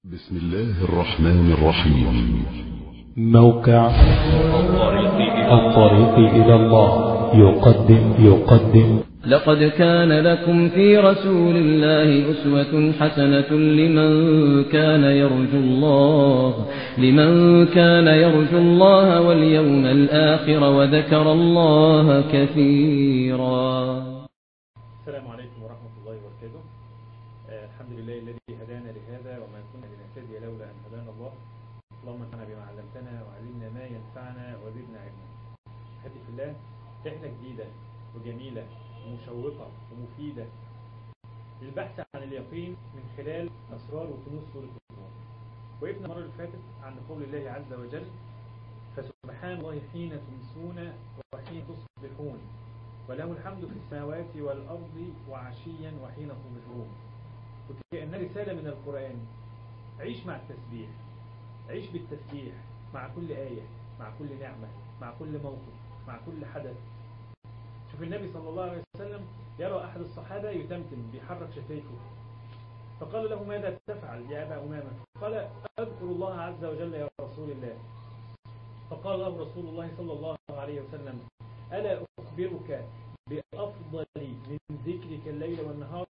بسم الله الرحمن الرحيم موقع الطريق إلى الله يقدم يقدم لقد كان لكم في رسول الله أسوة حسنة لمن كان يرجو الله لمن كان يرجو الله واليوم الآخر وذكر الله كثيرا السلام عليكم ورحمة الله وبركاته آه، الحمد لله الذي هدانا لهذا وما كنا لنهتدي لولا أن هدانا الله اللهم انفعنا بما علمتنا وعلمنا ما ينفعنا وزدنا علما أحبتي في الله رحلة جديدة وجميلة ومشوقة ومفيدة للبحث عن اليقين من خلال أسرار وكنوز سورة النور وقفنا المرة اللي فاتت عند قول الله عز وجل فسبحان الله حين تمسون وحين تصبحون وله الحمد في السماوات والأرض وعشيا وحين تظهرون وكأن رسالة من القرآن عيش مع التسبيح عيش بالتسبيح مع كل آية مع كل نعمة مع كل موقف مع كل حدث شوف النبي صلى الله عليه وسلم يرى أحد الصحابة يتمتم بيحرك شفايفه فقال له ماذا تفعل يا أبا أمامة قال أذكر الله عز وجل يا رسول الله فقال له رسول الله صلى الله عليه وسلم ألا أخبرك بأفضل من ذكرك الليل والنهار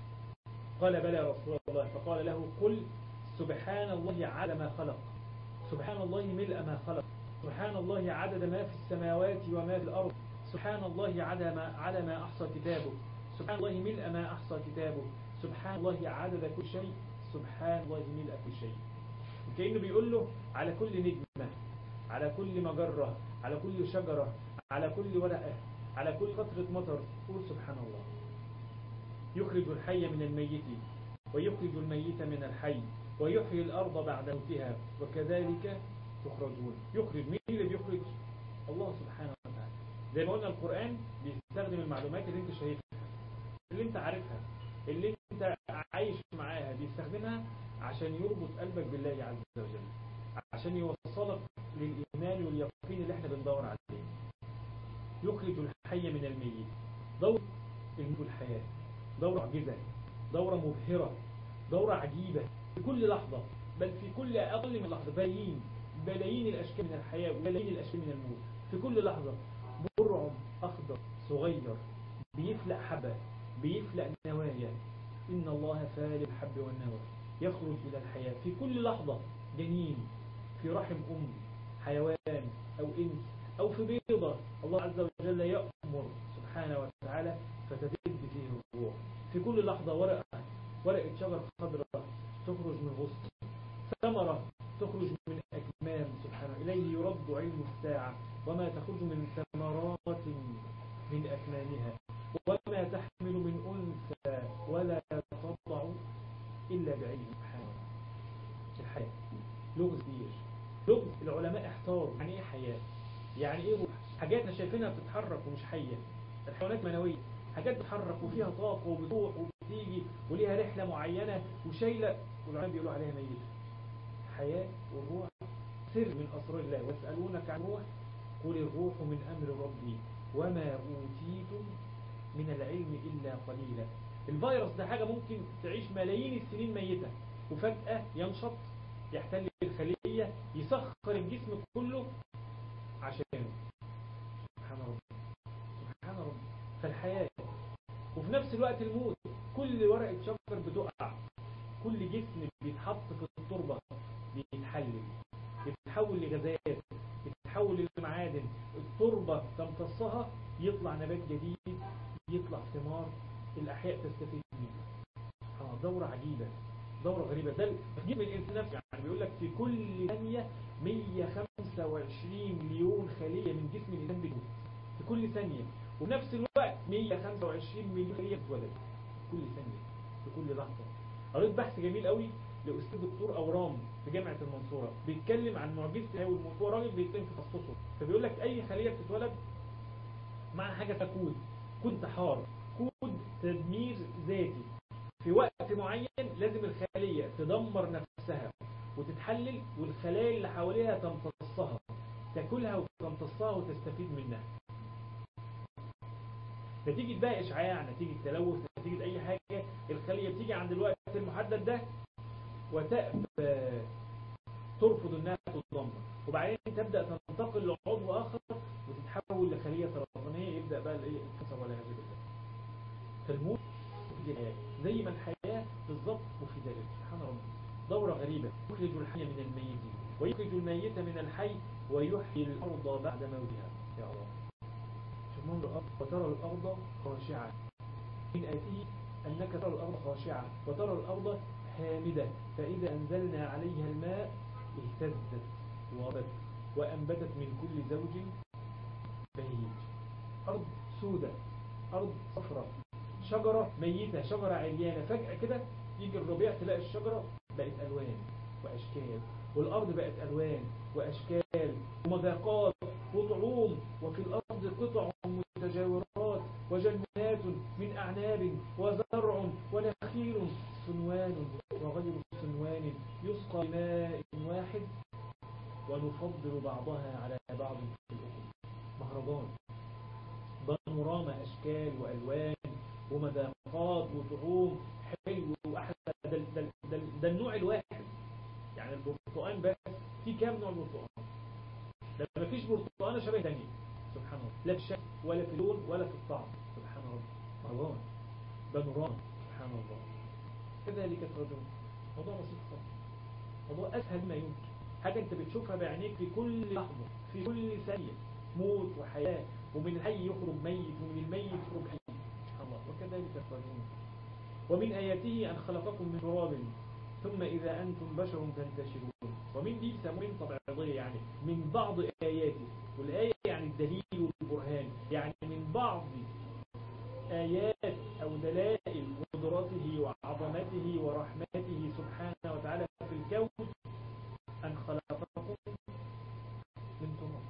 قال بلى يا رسول الله فقال له قل سبحان الله على ما خلق سبحان الله ملء ما خلق سبحان الله عدد ما في السماوات وما في الأرض سبحان الله على ما, على ما أحصى كتابه سبحان الله ملء ما أحصى كتابه سبحان الله عدد كل شيء سبحان الله ملء كل شيء وكأنه بيقول له على كل نجمة على كل مجرة على كل شجرة على كل ورقة على كل قطرة مطر قول سبحان الله يخرج الحي من الميت ويخرج الميت من الحي ويحيي الأرض بعد موتها وكذلك تخرجون يخرج مين اللي بيخرج الله سبحانه وتعالى زي ما قلنا القرآن بيستخدم المعلومات اللي انت شايفها اللي انت عارفها اللي انت عايش معاها بيستخدمها عشان يربط قلبك بالله عز وجل عشان يوصلك للإيمان واليقين اللي احنا بندور عليه يخرج الحي من الميت دور الموت الحياة دورة معجزة دورة مبهرة دورة عجيبة في كل لحظة بل في كل أقل من لحظة بلايين بلايين الأشكال من الحياة وبلايين الأشكال من الموت في كل لحظة برع أخضر صغير بيفلق حبة بيفلق نوايا إن الله فالق الحب والنوى يخرج إلى الحياة في كل لحظة جنين في رحم أم حيوان أو إنس أو في بيضة الله عز وجل يأمر سبحانه وتعالى فتتد فيه الروح في كل لحظة ورقة ورقة شجر خضراء تخرج من غصن ثمرة تخرج من أكمام سبحانه إليه يرد علم الساعة وما تخرج من ثمرات من أكمامها وما تحمل من أنثى ولا تضع إلا بعلم سبحانه الحياة لغز كبير لغز العلماء احتاروا يعني ايه حياة يعني ايه روح حاجات احنا شايفينها بتتحرك ومش حية الحيوانات منوية حاجات بتتحرك وفيها طاقة وبتروح وبتيجي وليها رحلة معينة وشايلة والعلماء بيقولوا عليها ميتة الحياة والروح سر من أسرار الله واسألونك عن روح قل الروح من أمر ربي وما أوتيتم من العلم إلا قليلا الفيروس ده حاجة ممكن تعيش ملايين السنين ميتة وفجأة ينشط يحتل الخلية يسخر الجسم كله عشانه سبحان ربي سبحان ربي فالحياة وفي نفس الوقت الموت كل ورقة شجر بتقع كل جسم بيتحط في التربة بيتحلل بيتحول لغازات بيتحول لمعادن التربة تمتصها يطلع نبات جديد يطلع ثمار الأحياء تستفيد منه آه دورة عجيبة دورة غريبة ده جسم الإنسان نفسه يعني بيقول لك في كل ثانية 125 مليون خلية من جسم الإنسان بتموت في كل ثانية وفي نفس الوقت 125 مليون خلية بتتولد كل ثانية في كل لحظة قريت بحث جميل قوي لأستاذ دكتور أورام في جامعة المنصورة بيتكلم عن معجزة الحياة والموت هو راجل بيتكلم في تخصصه فبيقول لك أي خلية بتتولد مع حاجة تكود كود انتحار كود تدمير ذاتي في وقت معين لازم الخلية تدمر نفسها وتتحلل والخلايا اللي حواليها تمتصها تاكلها وتمتصها وتستفيد منها نتيجة بقى إشعاع نتيجة تلوث نتيجة أي حاجة الخلية بتيجي عند الوقت المحدد ده وتأبى ترفض انها تتضمن وبعدين تبدأ تنتقل لعضو اخر وتتحول لخلية سرطانية يبدأ بقى الايه الكسر ولا يعزب الله فالموت في الحياة زي ما الحياة بالظبط وفي ذلك سبحان ربنا دورة غريبة يخرج الحي من الميت ويخرج الميت من الحي ويحيي الأرض بعد موتها يا الله شوف منظر الأرض وترى الأرض خاشعة من آتيه أنك ترى الأرض خاشعة وترى الأرض هامدة فإذا أنزلنا عليها الماء اهتزت وربت وأنبتت من كل زوج بهيج أرض سودة أرض صفراء شجرة ميتة شجرة عريانة فجأة كده يجي الربيع تلاقي الشجرة بقت ألوان وأشكال والأرض بقت ألوان وأشكال ومذاقات وطعوم وفي الأرض قطع متجاورات وجنات من أعناب وزرع ونخيل صنوان وغير صنوان يسقى ماء واحد ونفضل بعضها على بعض في الأخرى مهرجان بانوراما أشكال وألوان ومذاقات وطعوم حلو وأحلى ده, ده, ده, ده النوع الواحد يعني البرتقال بس في كام نوع برتقال ده مفيش برتقانه شبه تانية سبحان الله لا في الشكل ولا في اللون ولا في الطعم سبحان الله مهرجان بانوراما سبحان الله كذلك ترجمه موضوع بسيط خالص موضوع أسهل ما يمكن حاجة أنت بتشوفها بعينيك في كل لحظة في كل ثانية موت وحياة ومن الحي يخرج ميت ومن الميت يخرج حي سبحان الله وكذلك ترجمه ومن آياته أن خلقكم من تراب ثم إذا أنتم بشر تنتشرون ومن دي بيسموه طبيعية يعني من بعض آياته والآية يعني الدليل والبرهان يعني من بعض آيات أو دلائل قدرته وعظمته ورحمته سبحانه وتعالى في الكون أن خلقكم من تراب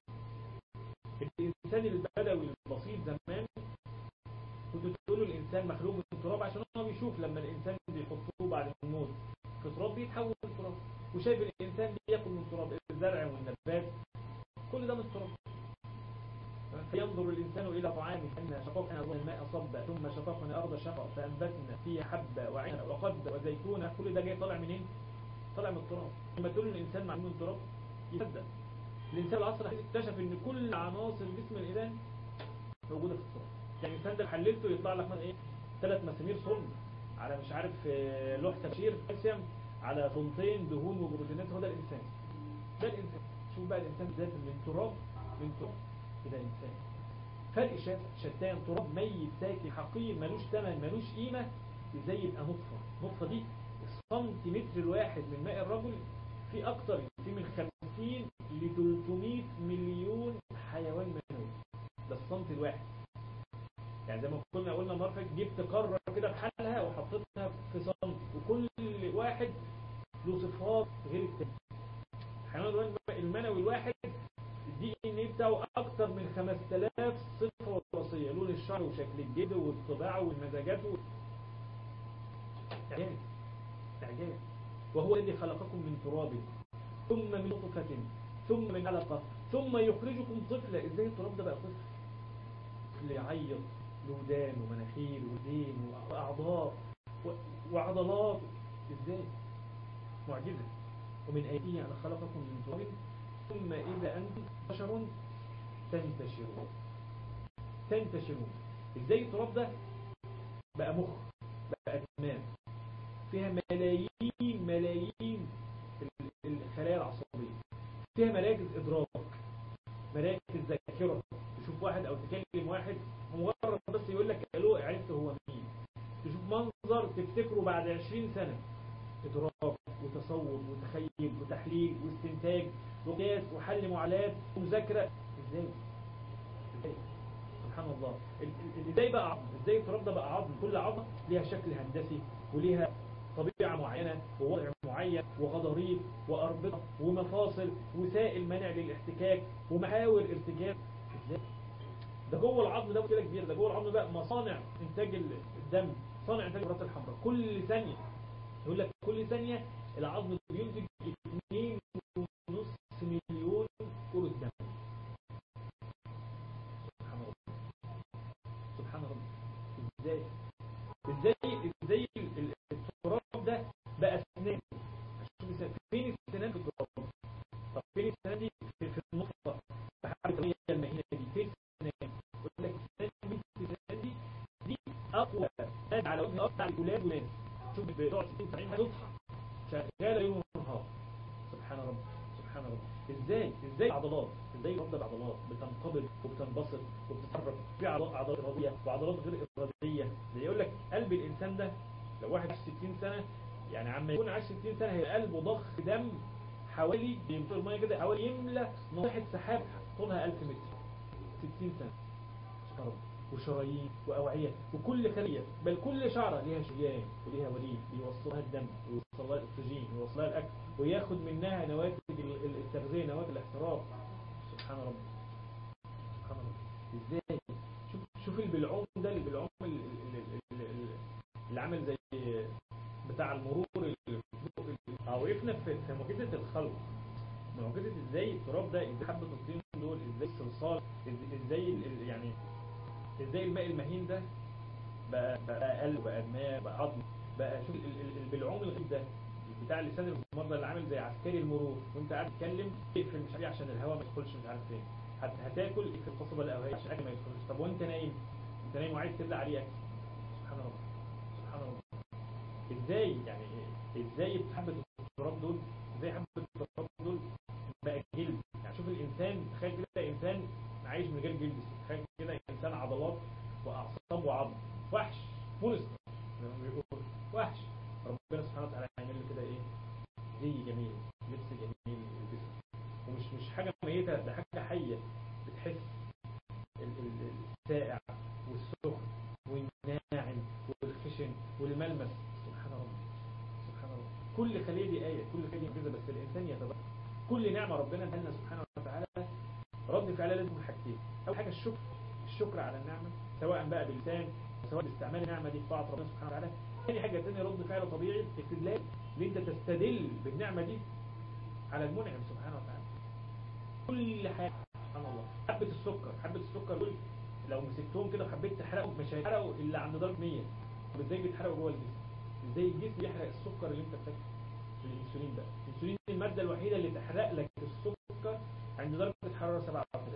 الإنسان البدوي البسيط زمان كنت تقول له الإنسان مخلوق من تراب عشان هو بيشوف لما الإنسان بيحطوه بعد الموت في تراب بيتحول لتراب وشايف الإنسان بياكل من تراب الزرع والنبات كل ده من التراب فينظر الإنسان إلى طعامه أن شققنا الماء صبا ثم شققنا الأرض شقا فأنبتنا فيها حبة وعنب وقد وزيتونة كل ده جاي طالع منين؟ طالع من التراب لما تقول الإنسان معمول من التراب يصدق الإنسان العصر اكتشف إن كل عناصر جسم الإنسان موجودة في التراب يعني الإنسان ده حللته يطلع لك مثلا إيه ثلاث مسامير صلب على مش عارف لوح تبشير كالسيوم على طنطين دهون وبروتينات هو ده الإنسان ده الإنسان شوف بقى الإنسان ذات من تراب من تراب كده إنسان فرق شتان تراب ميت ساكن حقير ملوش ثمن ملوش قيمة ازاي يبقى نطفة نطفة دي السنتيمتر الواحد من ماء الرجل في أكتر في من 50 ل 300 مليون حيوان منوي ده السنتي الواحد يعني زي ما كنا قلنا المرة فاتت جبت قارة كده بحالها وحطيتها في سنتي وكل واحد له صفات غير التاني الحيوان المنوي الواحد الدي ان ايه بتاعه اكتر من 5000 صفه وراثيه لون الشعر وشكل الجلد والطباع والمزاجات و... اعجاز اعجاز وهو الذي خلقكم من تراب ثم من نطفه ثم من علقه ثم يخرجكم طفلا ازاي التراب ده بقى طفل طفل يعيط له ودان ومناخير ودين واعضاء و... وعضلات ازاي معجزه ومن ايديه انا خلقكم من تراب ثم إذا أنتم بشر تنتشرون تنتشرون إزاي التراب ده بقى مخ بقى دماغ فيها ملايين ملايين الخلايا العصبية فيها مراكز إدراك مراكز ذاكرة تشوف واحد أو تكلم واحد مجرد بس يقول لك ألو عرفت هو مين تشوف منظر تفتكره بعد 20 سنة إدراك وتصور وتخيل وتحليل واستنتاج وقياس وحل معادلات ومذاكرة ازاي ازاي سبحان الله ازاي بقى عظم ازاي التراب ده بقى عظم كل عظمة ليها شكل هندسي وليها طبيعة معينة ووضع معين وغضاريف وأربطة ومفاصل وسائل منع للاحتكاك ومحاور ارتجاف ازاي ده جوه العظم ده مشكله كبيره ده جوه العظم بقى مصانع انتاج الدم صانع انتاج الكرات الحمراء كل ثانيه يقول لك كل ثانيه العظم بينتج 2 ونص مليون كرة دم سبحان الله سبحان الله ازاي ازاي ازاي التراب ده بقى اسنان اولاد وناس شوف بتقعد 60 70 هتضحى شغاله يوم ونهار سبحان رب سبحان رب ازاي ازاي عضلات ازاي رد العضلات بتنقبض وبتنبسط وبتتحرك في عضلات عضلات اراديه وعضلات غير اراديه زي يقول لك قلب الانسان ده لو واحد عاش 60 سنه يعني عما يكون عاش 60 سنه هي قلبه ضخ دم حوالي بيمطر الميه كده حوالي يملى ناحيه سحاب طولها 1000 متر 60 سنه سبحان رب وشرايين وأوعية وكل خلية بل كل شعرة ليها شريان وليها وريد بيوصلها الدم ويوصلها الأكسجين ويوصلها الأكل وياخد منها نواتج التغذية نواتج الاحتراق سبحان رب سبحان رب ازاي شوف شوف البلعوم ده البلعوم اللي عامل زي بتاع المرور اه وقفنا في في معجزة الخلق معجزة ازاي التراب ده ازاي حبة الطين دول ازاي الصلصال ازاي يعني ازاي الماء المهين ده بقى بقى قلب بقى دماغ بقى عظم بقى شوف البلعوم الغريب ده بتاع لسان المرضى اللي عامل زي عسكري المرور وانت قاعد تتكلم تقفل مش عارف عشان الهواء ما يدخلش مش عارف فين هتاكل اقفل القصبه القهويه عشان الاكل ما يدخلش طب وانت نايم انت نايم وعايز تبلع عليه اكل سبحان الله سبحان الله ازاي يعني ازاي حبه التراب دول ازاي حبه التراب دول بقى جلد يعني شوف الانسان تخيل كده انسان عايش من غير جلد تخيل كده انسان عضلات واعصاب وعظم وحش مونستر زي ما بيقول وحش ربنا سبحانه وتعالى هيعمل له كده ايه زي جميل لبس جميل الجسم ومش مش حاجه ميته ده حاجه حيه بتحس السائع والسخن والناعم والخشن والملمس سبحان الله سبحان الله كل خليه دي ايه كل خليه دي معجزه بس الانسان يتذكر كل نعمه ربنا ادالنا سبحانه وتعالى رد فعلها لازم حاجتين اول حاجه الشكر الشكر على النعمه سواء بقى بلسان سواء باستعمال النعمه دي في طاعه ربنا سبحانه وتعالى ثاني حاجه ثانيه رد فعل طبيعي استدلال ان انت تستدل بالنعمه دي على المنعم سبحانه وتعالى كل حاجه سبحان الله حبه السكر حبه السكر دول لو مسكتهم كده وحبيت تحرقهم مش هيحرقوا الا عند درجه 100 طب ازاي بيتحرقوا جوه الجسم ازاي الجسم يحرق السكر اللي انت بتاكله الانسولين بقى الانسولين الماده الوحيده اللي تحرق لك السكر عند درجه حراره 37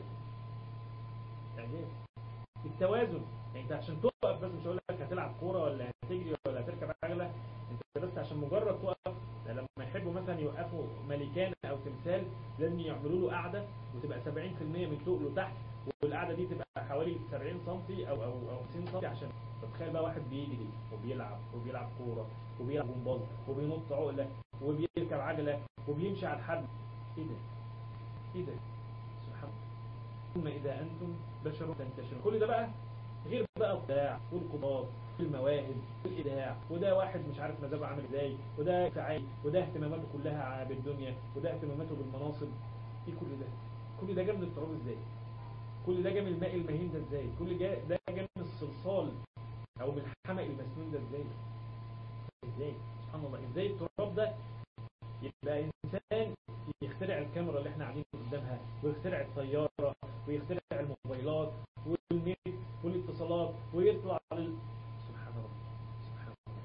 يعني ايه التوازن يعني انت عشان تقف بس مش هقول لك هتلعب كوره ولا هتجري ولا هتركب عجله انت بس عشان مجرد تقف لما يحبوا مثلا يوقفوا ملكان او تمثال لازم يعملوا له قاعده وتبقى 70% من تقله تحت والقعده دي تبقى حوالي 70 سم او او او 50 سم عشان تتخيل بقى واحد بيجري وبيلعب وبيلعب كوره وبيلعب جمباز وبينط عقله وبيركب عجله وبيمشي على الحبل ايه ده؟ ايه ده؟ سبحان الله ثم إذا أنتم بشر تنتشرون كل ده بقى غير بقى الضياع والقضاء والمواهب والإداع وده واحد مش عارف مزاجه عامل ازاي وده سعيد وده اهتماماته كلها بالدنيا وده اهتماماته بالمناصب ايه كل ده كل ده جاي من التراب ازاي كل ده جاي من الماء المهين ده ازاي كل ده جاي من الصلصال او من الحمق المسنون ده ازاي ازاي سبحان الله ازاي التراب ده يبقى انسان يخترع الكاميرا اللي احنا قاعدين قدامها ويخترع الطيارة ويخترع الموبايلات والنت والاتصالات ويطلع لل... سبحان الله سبحان الله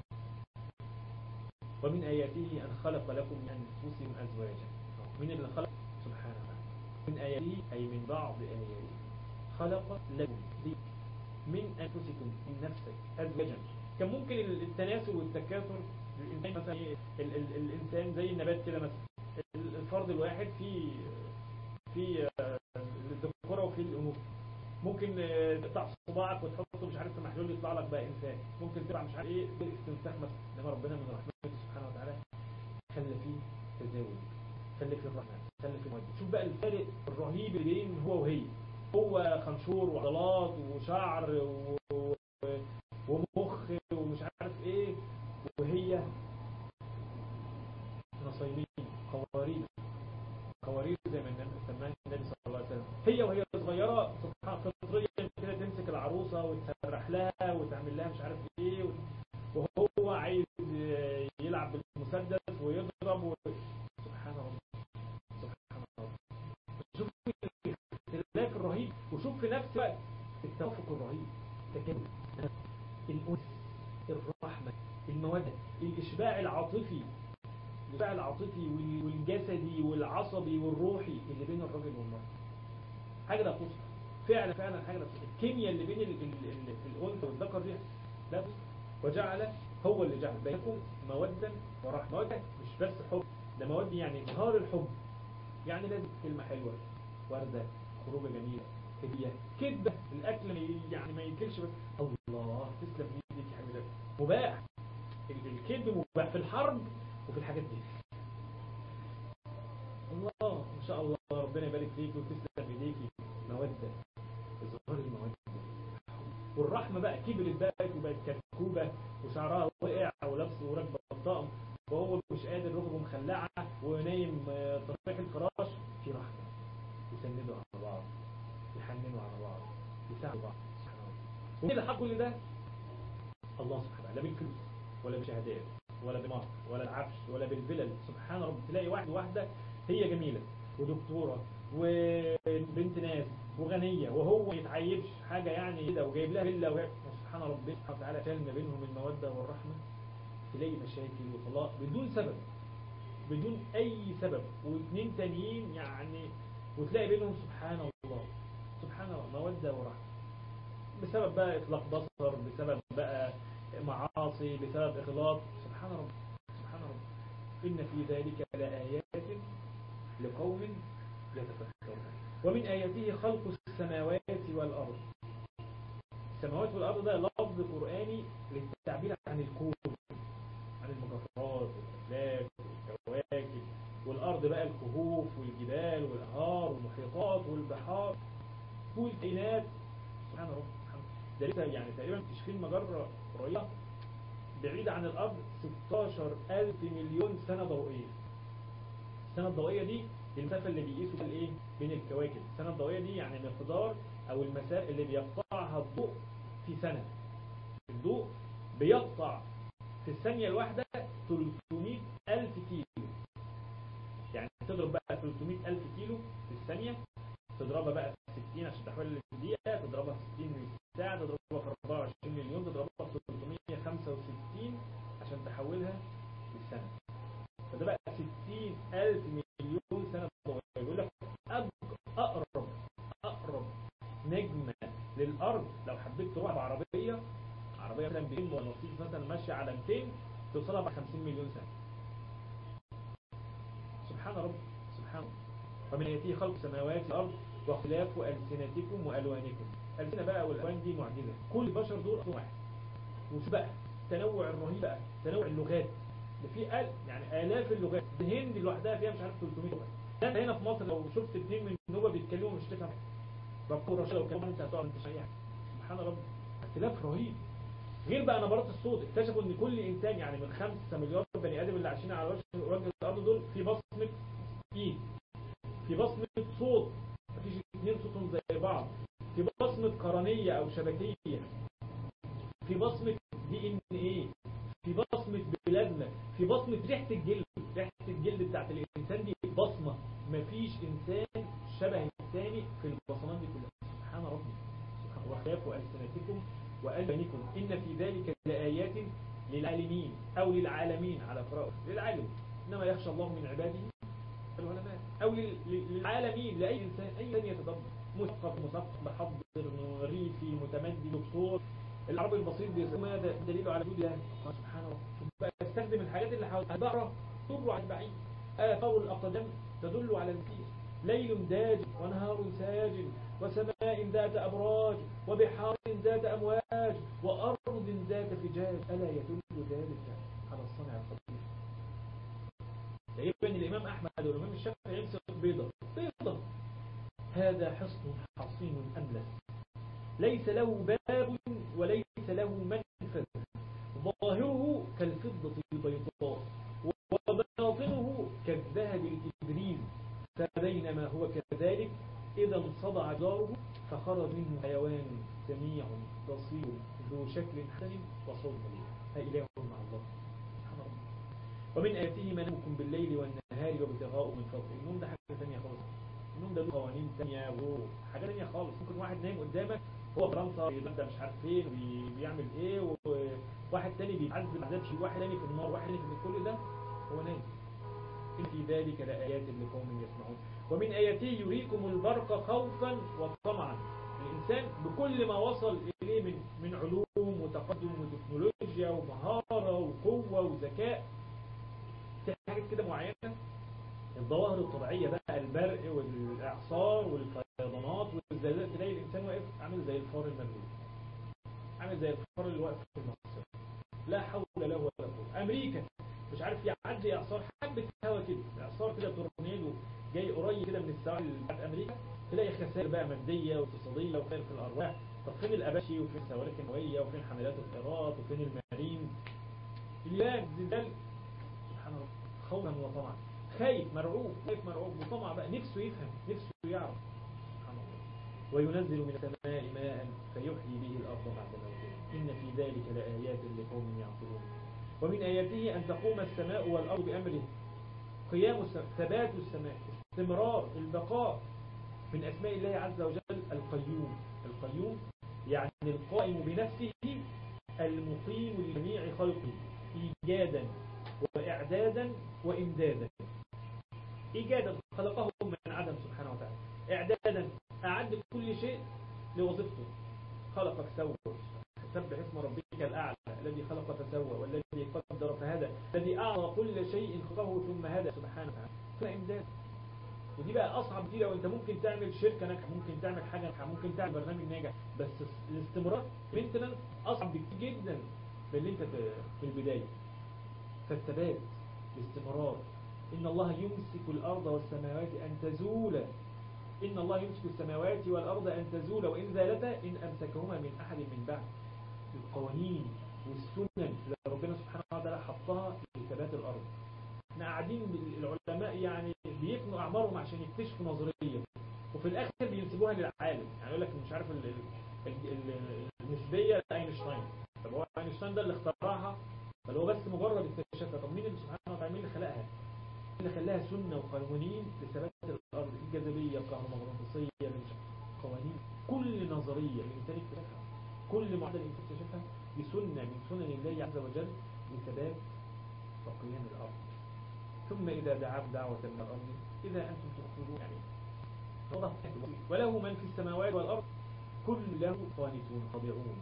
ومن آياته أن خلق لكم من أنفسهم أزواجا من اللي خلق سبحانه وتعالى من آياته أي من بعض آياته خلق لكم من أنفسكم من نفسك أزواجا كان ممكن التناسل والتكاثر الإنسان مثلا ال ال الإنسان زي النبات كده مثلا الفرد الواحد في في الذكورة وفي الأنوثة ممكن تقطع صباعك وتحطه مش عارف في محلول يطلع لك بقى إنسان ممكن تبع مش عارف إيه بالاستنساخ مثلا إنما ربنا من رحمته سبحانه وتعالى خلى فيه تزاوج خلى فيه الرحمة خلى فيه مودة شوف بقى الفارق الرهيب اللي بين هو وهي هو خنشور وعضلات وشعر و... ومخ ومش عارف ايه وهي نصيبين قوارير قوارير زي ما سماها النبي صلى الله عليه وسلم هي وهي صغيرة سبحان فطريا كده تمسك العروسة وتسرح لها وتعمل لها مش عارف ايه وهو عايز يلعب بالمسدس ويضرب و... سبحان الله سبحان الله شوف الاختلاف الرهيب وشوف في نفس الوقت التوافق الرهيب التكامل الأنس الرحمة المودة الإشباع العاطفي الإشباع العاطفي والجسدي والعصبي والروحي اللي بين الراجل والمرأة حاجة لا توصف فعلا فعلا حاجة لا توصف الكيمياء اللي بين الأنثى والذكر دي لا توصف وجعل هو اللي جعل بينكم مودة ورحمة مودة مش بس حب ده مودة يعني إظهار الحب يعني لازم كلمة حلوة وردة خروجة جميلة هدية كدبة الأكل ما ي- يعني ما ياكلش بس الله تسلم ايديك يا حبيبي مباح ال- الكذب مباح في الحرب وفي الحاجات دي الله ما شاء الله ربنا يبارك فيك وتسلم ايديكي مودة إظهار المودة والرحمة بقى كبرت بقى وبقت كركوبة وشعرها وقع ولابسه وراكبة الطقم وهو مش قادر ركبه مخلعة ونايم آه، طريح الفراش في رحمة يسندوا على بعض يحننوا على بعض يساعدوا بعض سبحان الله ومين اللي حق كل ده؟ الله سبحانه وتعالى لا بالفلوس ولا بشهادات ولا بمهر ولا العفش ولا بالفلل سبحان رب تلاقي واحد واحدة هي جميلة ودكتورة وبنت ناس وغنية وهو ما يتعيبش حاجة يعني كده وجايب لها فيلا وهي- سبحان ربنا سبحانه وتعالى شال ما بينهم المودة والرحمة تلاقي مشاكل وطلاق بدون سبب بدون أي سبب واثنين تانيين يعني وتلاقي بينهم سبحان الله سبحان الله مودة ورحمة بسبب بقى إطلاق بصر بسبب بقى معاصي بسبب إخلاص سبحان رب سبحان رب إن في ذلك لآيات لقوم يتفكرون ومن آياته خلق السماوات والأرض السماوات والأرض ده لفظ قرآني للتعبير عن الكون عن المجرات والأفلاك والكواكب والأرض بقى الكهوف والجبال والأنهار والمحيطات والبحار والكائنات سبحان رب سبحان الله. ده لسه يعني تقريبا تشكيل مجرة قريبة بعيدة عن الأرض 16 ألف مليون سنة ضوئية السنة الضوئية دي المسافة اللي بيقيسوا بيها الايه بين الكواكب السنة الضوئية دي يعني مقدار أو المسافة اللي بيقطعها الضوء في سنة الضوء بيقطع في الثانية الواحدة 300 ألف كيلو يعني تضرب بقى 300 ألف كيلو في الثانية تضربها بقى في 60 عشان تحويل للدقيقة تضربها في 60 ساعة تضربها في 24 مليون تضربها في 365 عشان تحولها للسنة فده بقى 60 ألف مليون سنة ضوئية يقول لك أق- أقرب أقرب نجمة للأرض لو حبيت تروح بعربية عربية مثلا بين ونصيص مثلا ماشية على 200 توصلها ب 50 مليون سنة سبحان رب سبحان رب ومن آياته خلق السماوات والأرض واختلاف ألسنتكم وألوانكم الألسنة بقى والألوان دي معجزة كل البشر دول أصل واحد وفي بقى تنوع الرهيب بقى تنوع اللغات ده في أل يعني آلاف اللغات الهند لوحدها فيها مش عارف 300 لغة ده أنت هنا في مصر لو شفت اثنين من النوبة بيتكلموا مش تفهم بقول رشيد لو كمان انت هتقعد انت شيء سبحان رب اختلاف رهيب غير بقى نبرات الصوت اكتشفوا ان كل انسان يعني من 5 مليار بني ادم اللي عايشين على وجه وجه الارض دول في بصمه ايد في بصمه صوت مفيش اثنين صوتهم زي بعض في بصمه قرنيه او شبكيه في بصمه دي ان ايه في بصمه بلازما في بصمه ريحه الجلد ريحه الجلد بتاعت الانسان دي بصمه مفيش انسان شبه الثاني في البصمات دي كلها سبحان ربي سبحان وخلاف ألسنتكم وألبانكم إن في ذلك لآيات للعالمين أو للعالمين على قراءة للعالم إنما يخشى الله من عباده العلماء أو لل- لل- للعالمين لأي إنسان أي إنسان يتدبر مثقف مثقف محضر ريفي متمدي دكتور العربي البسيط بيسمى ده دليل على وجود الله سبحان الله شوف بقى استخدم الحاجات اللي حوالي البقرة تدل على البعيد آثار الأقدام تدل على المسير ليل داج ونهار ساج وسماء ذات أبراج وبحار ذات أمواج وأرض ذات فجاج ألا يدل ذلك على الصنع القدير تقريبا الإمام أحمد والإمام الشافعي يمسك بيضة بيضة هذا حصن حصين أملس ليس له باب وليس له منفذ ظاهره كالفضة البيضاء وباطنه كالذهب الإبريز فبينما هو كذلك إذا انصدع جاره فخرج منه حيوان سميع بصير ذو شكل حسن وصوت مليح فإله مع الله سبحان الله ومن آياته منامكم بالليل والنهار وابتغاء من فضله النوم ده حاجة ثانية خالص النوم ده له قوانين ثانية وحاجة ثانية خالص ممكن واحد نايم قدامك هو فرنسا بيبدأ مش عارف فين وبيعمل ايه وواحد تاني بيتعذب عذاب شيء واحد تاني في النار واحد تاني في كل ده هو نايم إن في ذلك لآيات لقوم يسمعون ومن آياته يريكم البرق خوفا وطمعا الإنسان بكل ما وصل إليه من من علوم وتقدم وتكنولوجيا ومهارة وقوة وذكاء في حاجات كده معينة الظواهر الطبيعية بقى البرق والإعصار والفيضانات والزلزال تلاقي الإنسان واقف عامل زي الفار المبلول عامل زي الفار اللي واقف في المصر لا حول له ولا قوة أمريكا مش عارف يعدي إعصار حبة هوا كده إعصار كده تورنيدو جاي قريب كده من السواحل بتاعت أمريكا تلاقي خسائر بقى مادية واقتصادية وخير في الأرواح طب فين الأباشي وفين الصواريخ النووية وفين حملات الطيارات وفين المارين اليابان زلزال سبحان الله خوفا وطمعا خايف مرعوب خايف مرعوب وطمع بقى نفسه يفهم نفسه يعرف سبحان الله وينزل من السماء ماء فيحيي به الأرض بعد موتها إن في ذلك لآيات لقوم يعقلون ومن آياته أن تقوم السماء والأرض بأمره قيام السماء ثبات السماء استمرار البقاء من أسماء الله عز وجل القيوم القيوم يعني القائم بنفسه المقيم لجميع خلقه إيجادا وإعدادا وإمدادا إيجادا خلقهم من عدم سبحانه وتعالى إعدادا أعد كل شيء لوظيفته خلقك سوى سبح اسم ربك الأعلى الذي خلق فسوى والذي قدر فهدى الذي أعطى كل شيء خلقه ثم هدى سبحانه وتعالى فإمداد ودي بقى أصعب كتير وانت ممكن تعمل شركة ناجحة ممكن تعمل حاجة ناجحة ممكن تعمل برنامج ناجح بس الاستمرار مينتنس أصعب بكتير جدا من اللي انت في البداية فالثبات الاستمرار إن الله يمسك الأرض والسماوات أن تزولا إن الله يمسك السماوات والأرض أن تزولا وإن زالتا إن أمسكهما من أحد من بعد القوانين والسنن اللي ربنا سبحانه وتعالى حطها لثبات الأرض احنا قاعدين العلماء يعني بيفنوا أعمارهم عشان يكتشفوا نظرية وفي الآخر بينسبوها للعالم يعني يقول لك مش عارف ال ال ال النسبية لأينشتاين طب هو أينشتاين ده اللي اخترعها بل هو بس مجرد اكتشافها طب مين اللي سبحانه وتعالى مين اللي خلقها اللي خلاها سنة وقوانين لثبات الأرض الجاذبية الكهرومغناطيسية قوانين كل نظرية الإنسان اكتشفها كل معدل الإنسان اكتشفها بسنة من سنن الله عز وجل لثبات وقيام الأرض ثم إذا دعاكم دعوة من الأرض إذا أنتم تخرجون يعني وله من في السماوات والأرض كل له قانتون خاضعون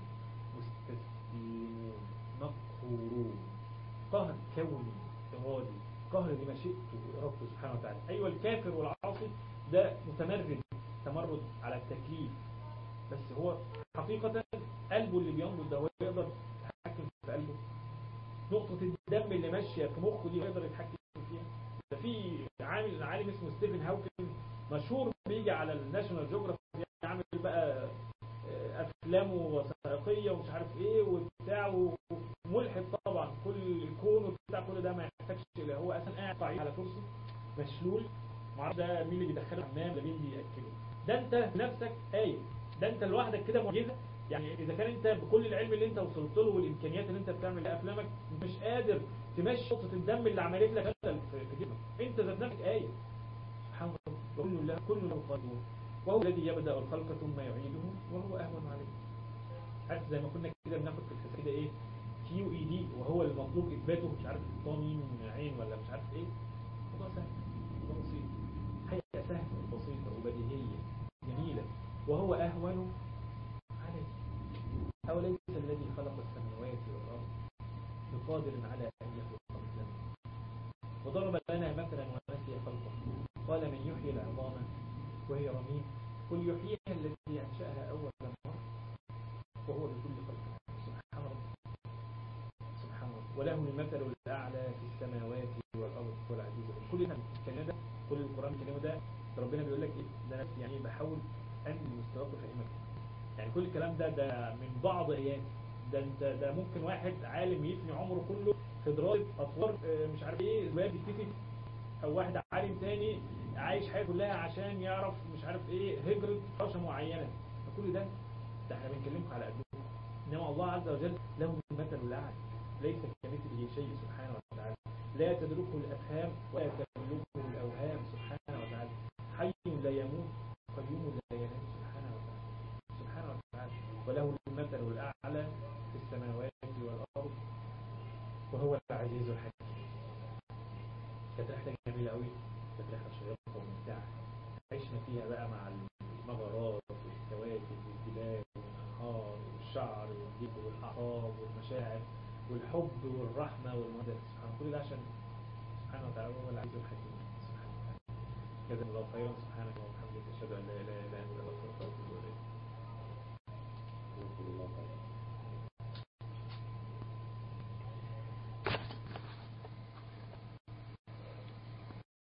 مستسلمون مقهورون قهر كوني إرادي قهر لما شئت ربه سبحانه وتعالى أيوة الكافر والعاصي ده متمرد تمرد على التكليف بس هو حقيقة قلبه اللي بينبض ده هو يقدر يتحكم في قلبه نقطة الدم اللي ماشية في مخه دي يقدر يتحكم فيها ده في عامل عالم اسمه ستيفن هاوكن مشهور بيجي على الناشونال جيوغرافي يعمل بقى افلامه وثائقيه ومش عارف ايه وبتاع وملحد طبعا كل الكون وبتاع كل ده ما يحتاجش الى هو اصلا قاعد قاعد على كرسي مشلول ما اعرفش ده مين اللي بيدخله الحمام ده مين بياكله ده انت نفسك ايه ده انت لوحدك كده معجزه يعني اذا كان انت بكل العلم اللي انت وصلت له والامكانيات اللي انت بتعمل افلامك مش قادر تمشي نقطه الدم اللي عملت لك خلل في جسمك انت ذات نفسك ايه سبحان الله كل له كل له قادر وهو الذي يبدأ الخلق ثم يعيده وهو أهون عليه عارف زي ما كنا كده بناخد في الحساب كده ايه كيو اي دي وهو المطلوب اثباته مش عارف طامين عين ولا مش عارف ايه موضوع سهل موضوع بسيط حقيقة سهلة وبسيطة وبديهية جميلة وهو أهون عليه أوليس الذي خلق السماوات والأرض بقادر على أن يخلق مثلنا وضرب لنا مثلا ونسي خلقه قال من يحيي العظام وهي رميم قل يحييها الذي أنشأها أول مرة وهو بكل خلق سبحان الله سبحان الله وله المثل الأعلى في السماوات والأرض والعزيز كل الكلام ده كل القرآن الكلام ده ربنا بيقول لك إيه ده يعني بحاول أنمي مستواك وفهمك يعني كل الكلام ده ده من بعض آيات ده انت ده ممكن واحد عالم يفني عمره كله في دراسة أطوار مش عارف ايه زواج بيتفق او واحد عالم تاني عايش حياته كلها عشان يعرف مش عارف ايه هجرة فرشة معينة فكل ده ده احنا بنكلمكم على قدكم انما الله عز وجل له المثل الاعلى ليس كمثله شيء سبحانه وتعالى لا تدركه الافهام ولا تبلغه الاوهام سبحانه وتعالى حي لا يموت قيوم لا ينام سبحانه وتعالى سبحانه وتعالى وله المثل الاعلى في السماوات والارض وهو العزيز الحكيم كانت رحلة جميلة قوي كانت رحلة شيقة وممتعة عشنا فيها بقى مع المغارات والكواكب والجبال والأنهار والشعر والجيب والأعصاب والمشاعر والحب والرحمة والمودة سبحانه كل ده عشان سبحانه وتعالى هو العزيز الحكيم سبحانه وتعالى جزاكم الله خيرا سبحانك اللهم وبحمدك اشهد ان لا اله الا انت استغفرك واتوب اليك